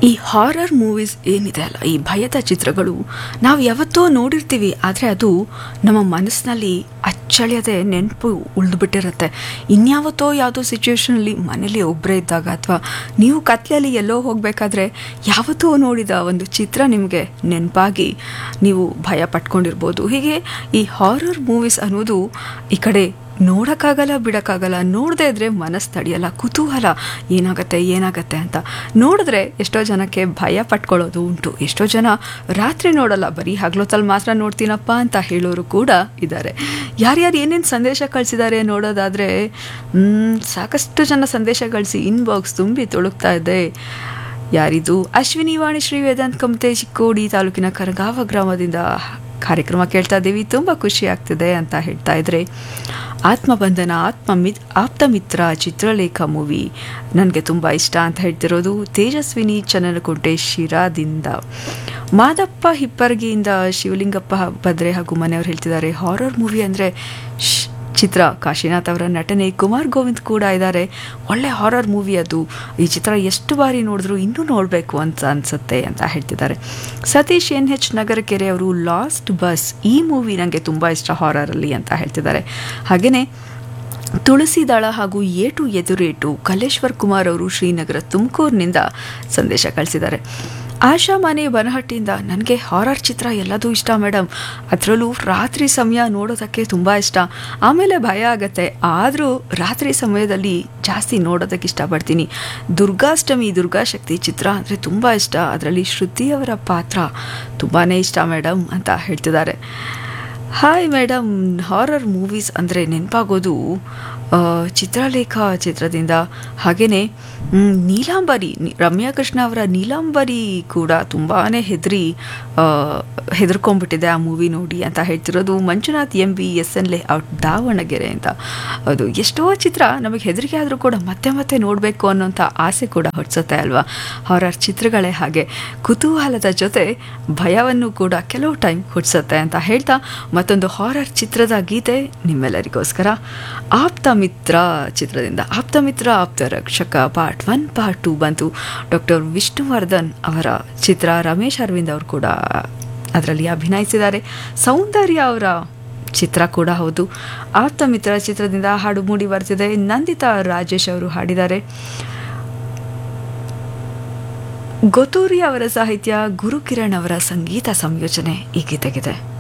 ಈ horror movies ಏನಿದೆ ಅಲ್ಲ ಈ ಭಯದ ಚಿತ್ರಗಳು ನಾವು ಯಾವತ್ತೋ ನೋಡಿರ್ತೀವಿ ಆದರೆ ಅದು ನಮ್ಮ ಮನಸ್ಸಿನಲ್ಲಿ ಅಚ್ಚಳಿಯದೆ ನೆನಪು ಉಳಿದುಬಿಟ್ಟಿರುತ್ತೆ ಇನ್ಯಾವತ್ತೋ ಯಾವುದೋ ಸಿಚುವೇಶನಲ್ಲಿ ಮನೇಲಿ ಒಬ್ಬರೇ ಇದ್ದಾಗ ಅಥವಾ ನೀವು ಕತ್ಲೆಯಲ್ಲಿ ಎಲ್ಲೋ ಹೋಗಬೇಕಾದ್ರೆ ಯಾವತ್ತೋ ನೋಡಿದ ಒಂದು ಚಿತ್ರ ನಿಮಗೆ ನೆನಪಾಗಿ ನೀವು ಭಯ ಪಟ್ಕೊಂಡಿರ್ಬೋದು ಹೀಗೆ ಈ ಹಾರರ್ ಮೂವೀಸ್ ಅನ್ನೋದು ಈ ಕಡೆ ನೋಡೋಕ್ಕಾಗಲ್ಲ ಬಿಡೋಕ್ಕಾಗಲ್ಲ ನೋಡದೇ ಇದ್ರೆ ಮನಸ್ಸು ತಡೆಯಲ್ಲ ಕುತೂಹಲ ಏನಾಗತ್ತೆ ಏನಾಗತ್ತೆ ಅಂತ ನೋಡಿದ್ರೆ ಎಷ್ಟೋ ಜನಕ್ಕೆ ಭಯ ಪಟ್ಕೊಳ್ಳೋದು ಉಂಟು ಎಷ್ಟೋ ಜನ ರಾತ್ರಿ ನೋಡಲ್ಲ ಬರೀ ಹಗ್ಲೊತ್ತಲ್ಲಿ ಮಾತ್ರ ನೋಡ್ತೀನಪ್ಪ ಅಂತ ಹೇಳೋರು ಕೂಡ ಇದ್ದಾರೆ ಯಾರ್ಯಾರು ಏನೇನು ಸಂದೇಶ ಕಳಿಸಿದ್ದಾರೆ ನೋಡೋದಾದರೆ ಸಾಕಷ್ಟು ಜನ ಸಂದೇಶ ಕಳಿಸಿ ಇನ್ಬಾಕ್ಸ್ ತುಂಬಿ ತುಳುಕ್ತಾ ಇದೆ ಯಾರಿದು ಅಶ್ವಿನಿ ವಾಣಿ ಶ್ರೀ ವೇದಾಂತ್ ಕಮತೆ ಚಿಕ್ಕೋಡಿ ತಾಲೂಕಿನ ಕರಗಾವ ಗ್ರಾಮದಿಂದ ಕಾರ್ಯಕ್ರಮ ಕೇಳ್ತಾ ಇದ್ದೀವಿ ತುಂಬ ಖುಷಿ ಆಗ್ತಿದೆ ಅಂತ ಹೇಳ್ತಾ ಇದ್ರೆ ಆತ್ಮಬಂಧನ ಆತ್ಮ ಮಿತ್ ಆಪ್ತಮಿತ್ರ ಚಿತ್ರಲೇಖ ಮೂವಿ ನನಗೆ ತುಂಬ ಇಷ್ಟ ಅಂತ ಹೇಳ್ತಿರೋದು ತೇಜಸ್ವಿನಿ ಚನ್ನನಕೋಟೆ ಶಿರಾದಿಂದ ಮಾದಪ್ಪ ಹಿಪ್ಪರ್ಗಿಯಿಂದ ಶಿವಲಿಂಗಪ್ಪ ಭದ್ರೆ ಹಾಗೂ ಮನೆಯವರು ಹೇಳ್ತಿದ್ದಾರೆ ಹಾರರ್ ಮೂವಿ ಅಂದರೆ ಚಿತ್ರ ಕಾಶಿನಾಥ್ ಅವರ ನಟನೆ ಕುಮಾರ್ ಗೋವಿಂದ್ ಕೂಡ ಇದ್ದಾರೆ ಒಳ್ಳೆ ಹಾರರ್ ಮೂವಿ ಅದು ಈ ಚಿತ್ರ ಎಷ್ಟು ಬಾರಿ ನೋಡಿದ್ರು ಇನ್ನೂ ನೋಡಬೇಕು ಅಂತ ಅನಿಸುತ್ತೆ ಅಂತ ಹೇಳ್ತಿದ್ದಾರೆ ಸತೀಶ್ ಎನ್ ಎಚ್ ನಗರಕೆರೆ ಅವರು ಲಾಸ್ಟ್ ಬಸ್ ಈ ಮೂವಿ ನನಗೆ ತುಂಬ ಇಷ್ಟ ಹಾರರಲ್ಲಿ ಅಂತ ಹೇಳ್ತಿದ್ದಾರೆ ಹಾಗೆಯೇ ತುಳಸಿದಾಳ ಹಾಗೂ ಏಟು ಎದುರೇಟು ಕಲೇಶ್ವರ್ ಕುಮಾರ್ ಅವರು ಶ್ರೀನಗರ ತುಮಕೂರಿನಿಂದ ಸಂದೇಶ ಕಳಿಸಿದ್ದಾರೆ ಆಶಾ ಮನೆ ಬನಹಟ್ಟಿಯಿಂದ ನನಗೆ ಹಾರರ್ ಚಿತ್ರ ಎಲ್ಲದೂ ಇಷ್ಟ ಮೇಡಮ್ ಅದರಲ್ಲೂ ರಾತ್ರಿ ಸಮಯ ನೋಡೋದಕ್ಕೆ ತುಂಬ ಇಷ್ಟ ಆಮೇಲೆ ಭಯ ಆಗತ್ತೆ ಆದರೂ ರಾತ್ರಿ ಸಮಯದಲ್ಲಿ ಜಾಸ್ತಿ ನೋಡೋದಕ್ಕೆ ಇಷ್ಟಪಡ್ತೀನಿ ದುರ್ಗಾಷ್ಟಮಿ ದುರ್ಗಾಶಕ್ತಿ ಚಿತ್ರ ಅಂದರೆ ತುಂಬ ಇಷ್ಟ ಅದರಲ್ಲಿ ಶ್ರುತಿಯವರ ಪಾತ್ರ ತುಂಬಾ ಇಷ್ಟ ಮೇಡಮ್ ಅಂತ ಹೇಳ್ತಿದ್ದಾರೆ ಹಾಯ್ ಮೇಡಮ್ ಹಾರರ್ ಮೂವೀಸ್ ಅಂದರೆ ನೆನಪಾಗೋದು ಚಿತ್ರಲೇಖ ಚಿತ್ರದಿಂದ ಹಾಗೆಯೇ ನೀಲಾಂಬರಿ ರಮ್ಯಾ ಕೃಷ್ಣ ಅವರ ನೀಲಾಂಬರಿ ಕೂಡ ತುಂಬಾ ಹೆದರಿ ಹೆದರ್ಕೊಂಡ್ಬಿಟ್ಟಿದೆ ಆ ಮೂವಿ ನೋಡಿ ಅಂತ ಹೇಳ್ತಿರೋದು Manjunath M B S N layout Davanagere ಅಂತ ಅದು ಎಷ್ಟೋ ಚಿತ್ರ ನಮಗೆ ಹೆದರಿಕೆ ಆದರೂ ಕೂಡ ಮತ್ತೆ ಮತ್ತೆ ನೋಡಬೇಕು ಅನ್ನೋಂಥ ಆಸೆ ಕೂಡ ಹೊಡ್ಸುತ್ತೆ ಅಲ್ವಾ ಹಾರರ್ ಚಿತ್ರಗಳೇ ಹಾಗೆ ಕುತೂಹಲದ ಜೊತೆ ಭಯವನ್ನು ಕೂಡ ಕೆಲವು ಟೈಮ್ ಹುಡ್ಸುತ್ತೆ ಅಂತ ಹೇಳ್ತಾ ಮತ್ತೊಂದು ಹಾರರ್ ಚಿತ್ರದ ಗೀತೆ ನಿಮ್ಮೆಲ್ಲರಿಗೋಸ್ಕರ ಆಪ್ತ ಮಿತ್ರ ಚಿತ್ರದಿಂದ ಆಪ್ತ Mitra Aptha Rakshaka part one part two ಬಂತು ಡಾಕ್ಟರ್ ವಿಷ್ಣುವರ್ಧನ್ ಅವರ ಚಿತ್ರ ರಮೇಶ್ ಅರವಿಂದ್ ಅವರು ಕೂಡ ಅದರಲ್ಲಿ ಅಭಿನಯಿಸಿದ್ದಾರೆ ಸೌಂದರ್ಯ ಅವರ ಚಿತ್ರ ಕೂಡ ಹೌದು ಆಪ್ತ ಮಿತ್ರ ಚಿತ್ರದಿಂದ ಹಾಡು ಮೂಡಿ ಬರ್ತಿದೆ ನಂದಿತಾ ರಾಜೇಶ್ ಅವರು ಹಾಡಿದ್ದಾರೆ ಗೊತೂರಿ ಅವರ ಸಾಹಿತ್ಯ ಗುರುಕಿರಣ್ ಅವರ ಸಂಗೀತ ಸಂಯೋಜನೆ ಈ ಗೀತೆಗಿದೆ